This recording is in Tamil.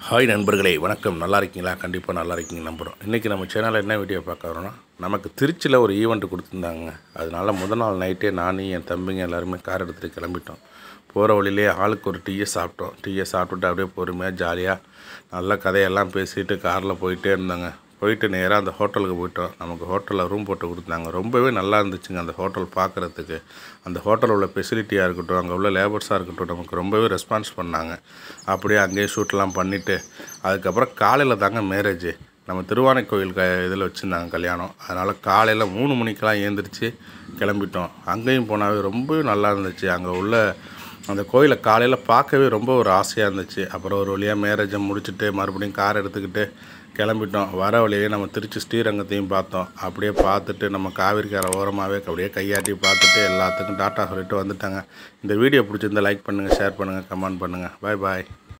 ஹாய் நண்பர்களே வணக்கம் நல்லா இருக்கீங்களா கண்டிப்பாக நல்லா இருக்கீங்க நம்புகிறோம் இன்றைக்கி நம்ம சேனலில் என்ன வீடியோ பார்க்க வரோம்னா நமக்கு திருச்சியில் ஒரு ஈவெண்ட் கொடுத்துருந்தாங்க அதனால முதல் நாள் நைட்டே நானும் என் தம்பிங்க எல்லாருமே கார் எடுத்துகிட்டு கிளம்பிட்டோம் போகிற வழியிலே ஆளுக்கு ஒரு டீயை சாப்பிட்டோம் டீயை சாப்பிட்டுட்டு அப்படியே பொறுமையாக ஜாலியாக நல்ல கதையெல்லாம் பேசிட்டு காரில் போயிட்டே இருந்தாங்க போயிட்டு நேராக அந்த ஹோட்டலுக்கு போயிட்டோம் நமக்கு ஹோட்டலில் ரூம் போட்டு கொடுத்தாங்க ரொம்பவே நல்லா இருந்துச்சுங்க அந்த ஹோட்டல் பார்க்குறதுக்கு அந்த ஹோட்டலில் உள்ள ஃபெசிலிட்டியாக இருக்கட்டும் அங்கே உள்ள லேபர்ஸாக இருக்கட்டும் நமக்கு ரொம்பவே ரெஸ்பான்ஸ் பண்ணாங்க அப்படியே அங்கேயே ஷூட்லாம் பண்ணிவிட்டு அதுக்கப்புறம் காலையில் தாங்க மேரேஜ் நம்ம திருவானைக்கோயில் க இதில் வச்சுருந்தாங்க கல்யாணம் அதனால் காலையில் மூணு மணிக்கெலாம் ஏந்திரிச்சு கிளம்பிட்டோம் அங்கேயும் போனாவே ரொம்பவே நல்லா இருந்துச்சு அங்கே உள்ள அந்த கோயிலை காலையில் பார்க்கவே ரொம்ப ஒரு ஆசையாக இருந்துச்சு அப்புறம் ஒரு வழியாக மேரேஜை முடிச்சுட்டு மறுபடியும் கார் எடுத்துக்கிட்டு கிளம்பிட்டோம் வர வழியே நம்ம திருச்சி ஸ்ரீரங்கத்தையும் பார்த்தோம் அப்படியே பார்த்துட்டு நம்ம காவிரிக்கார ஓரமாகவே அப்படியே கையாட்டி பார்த்துட்டு எல்லாத்துக்கும் டாட்டா சொல்லிட்டு வந்துட்டாங்க இந்த வீடியோ பிடிச்சிருந்தா லைக் பண்ணுங்கள் ஷேர் பண்ணுங்கள் கமெண்ட் பண்ணுங்கள் பாய் பாய்